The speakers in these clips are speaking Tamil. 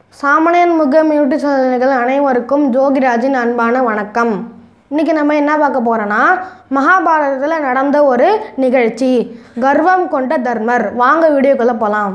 சாமணியன் முகம் யூடியூப் சேனல்கள் அனைவருக்கும் ஜோகிராஜின் அன்பான வணக்கம் இன்றைக்கி நம்ம என்ன பார்க்க போகிறோன்னா மகாபாரதத்தில் நடந்த ஒரு நிகழ்ச்சி கர்வம் கொண்ட தர்மர் வாங்க வீடியோக்குள்ளே போகலாம்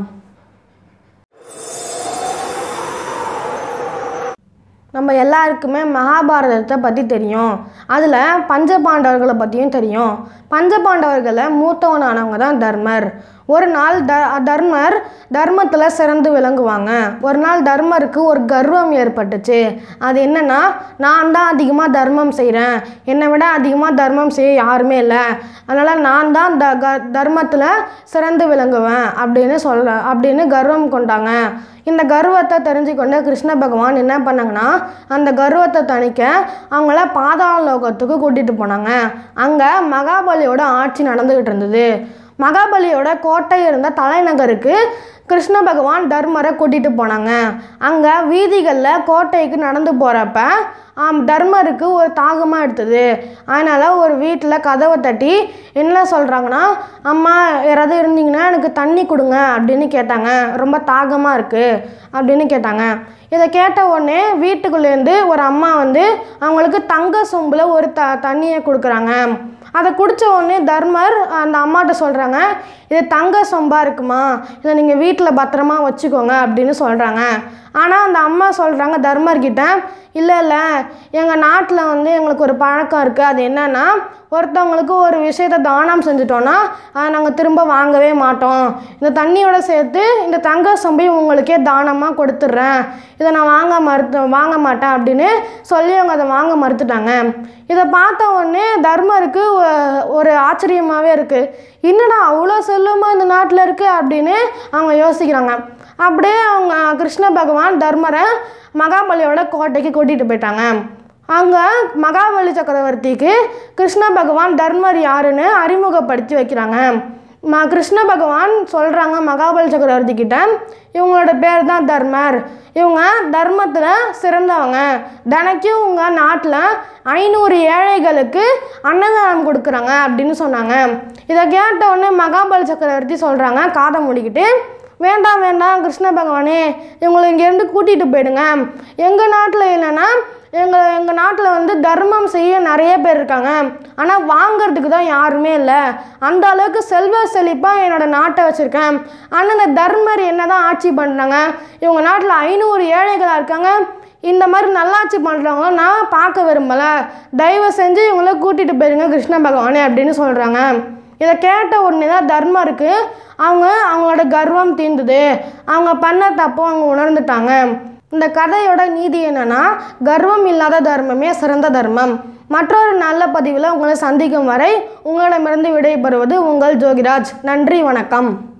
நம்ம எல்லாருக்குமே மகாபாரதத்தை பற்றி தெரியும் அதில் பஞ்சபாண்டவர்களை பற்றியும் தெரியும் பஞ்சபாண்டவர்களில் மூத்தவனானவங்க தான் தர்மர் ஒரு நாள் த தர்மர் தர்மத்தில் சிறந்து விளங்குவாங்க ஒரு நாள் தர்மருக்கு ஒரு கர்வம் ஏற்பட்டுச்சு அது என்னன்னா நான் தான் அதிகமாக தர்மம் செய்கிறேன் என்னை விட அதிகமாக தர்மம் செய்ய யாருமே இல்லை அதனால் நான் தான் த க தர்மத்தில் சிறந்து விளங்குவேன் அப்படின்னு சொல்ல அப்படின்னு கர்வம் கொண்டாங்க இந்த கர்வத்தை தெரிஞ்சுக்கொண்டு கிருஷ்ண பகவான் என்ன பண்ணாங்கன்னா அந்த கர்வத்தை தணிக்க அவங்கள பாதாள லோகத்துக்கு கூட்டிகிட்டு போனாங்க அங்கே மகாபலியோட ஆட்சி நடந்துக்கிட்டு இருந்தது மகாபலியோட கோட்டை இருந்த தலைநகருக்கு கிருஷ்ண பகவான் தர்மரை கூட்டிகிட்டு போனாங்க அங்கே வீதிகளில் கோட்டைக்கு நடந்து போகிறப்ப தர்மருக்கு ஒரு தாகமாக எடுத்தது அதனால் ஒரு வீட்டில் கதவை தட்டி என்ன சொல்கிறாங்கன்னா அம்மா யாராவது இருந்தீங்கன்னா எனக்கு தண்ணி கொடுங்க அப்படின்னு கேட்டாங்க ரொம்ப தாகமாக இருக்குது அப்படின்னு கேட்டாங்க இதை கேட்ட உடனே வீட்டுக்குள்ளேருந்து ஒரு அம்மா வந்து அவங்களுக்கு தங்க சொம்பில் ஒரு த தண்ணியை கொடுக்குறாங்க அதை குடித்த உடனே தர்மர் அந்த அம்மாட்ட சொல்கிறாங்க இது தங்க சொம்பா இருக்குமா இதை நீங்கள் வீட்டில் பத்திரமா வச்சுக்கோங்க அப்படின்னு சொல்கிறாங்க ஆனால் அந்த அம்மா சொல்கிறாங்க தர்மர்கிட்ட இல்லை இல்லை எங்கள் நாட்டில் வந்து எங்களுக்கு ஒரு பழக்கம் இருக்குது அது என்னென்னா ஒருத்தவங்களுக்கு ஒரு விஷயத்தை தானம் செஞ்சுட்டோன்னா அதை நாங்கள் திரும்ப வாங்கவே மாட்டோம் இந்த தண்ணியோட சேர்த்து இந்த தங்க சொம்பையும் உங்களுக்கே தானமாக கொடுத்துட்றேன் இதை நான் வாங்க மறுத்து வாங்க மாட்டேன் அப்படின்னு சொல்லி அவங்க அதை வாங்க மறுத்துட்டாங்க இதை பார்த்த உடனே தர்மருக்கு ஒ- ஒரு ஆச்சரியமாகவே இருக்குது என்னடா அவ்வளோ செல்வமாக இந்த நாட்டில் இருக்குது அப்படின்னு அவங்க யோசிக்கிறாங்க அப்படியே அவங்க கிருஷ்ண பகவான் தர்மரை மகாபலியோட கோட்டைக்கு கூட்டிகிட்டு போயிட்டாங்க அங்கே மகாபலி சக்கரவர்த்திக்கு கிருஷ்ண பகவான் தர்மர் யாருன்னு அறிமுகப்படுத்தி வைக்கிறாங்க ம கிருஷ்ண பகவான் சொல்கிறாங்க மகாபலி சக்கரவர்த்தி கிட்ட இவங்களோட பேர் தான் தர்மர் இவங்க தர்மத்தில் சிறந்தவங்க தினைக்கும் உங்கள் நாட்டில் ஐநூறு ஏழைகளுக்கு அன்னதானம் கொடுக்குறாங்க அப்படின்னு சொன்னாங்க இதை கேட்ட உடனே மகாபலி சக்கரவர்த்தி சொல்கிறாங்க காதை மூடிக்கிட்டு வேண்டாம் வேண்டாம் கிருஷ்ண பகவானே இவங்களை இங்கேருந்து கூட்டிகிட்டு போயிடுங்க எங்கள் நாட்டில் இல்லைன்னா எங்கள் எங்கள் நாட்டில் வந்து தர்மம் செய்ய நிறைய பேர் இருக்காங்க ஆனால் வாங்கிறதுக்கு தான் யாருமே இல்லை அந்த அளவுக்கு செல்வ செழிப்பாக என்னோட நாட்டை வச்சுருக்கேன் ஆனால் இந்த தர்மர் என்ன தான் ஆட்சி பண்ணுறாங்க இவங்க நாட்டில் ஐநூறு ஏழைகளாக இருக்காங்க இந்த மாதிரி நல்லாட்சி பண்ணுறவங்கள நான் பார்க்க விரும்பலை தயவு செஞ்சு இவங்கள கூட்டிகிட்டு போயிருங்க கிருஷ்ண பகவானே அப்படின்னு சொல்கிறாங்க இதை கேட்ட உடனே தான் தர்மருக்கு அவங்க அவங்களோட கர்வம் தீர்ந்தது அவங்க பண்ண தப்போ அவங்க உணர்ந்துட்டாங்க இந்த கதையோட நீதி என்னன்னா கர்வம் இல்லாத தர்மமே சிறந்த தர்மம் மற்றொரு நல்ல பதிவில் உங்களை சந்திக்கும் வரை உங்களிடமிருந்து விடைபெறுவது உங்கள் ஜோகிராஜ் நன்றி வணக்கம்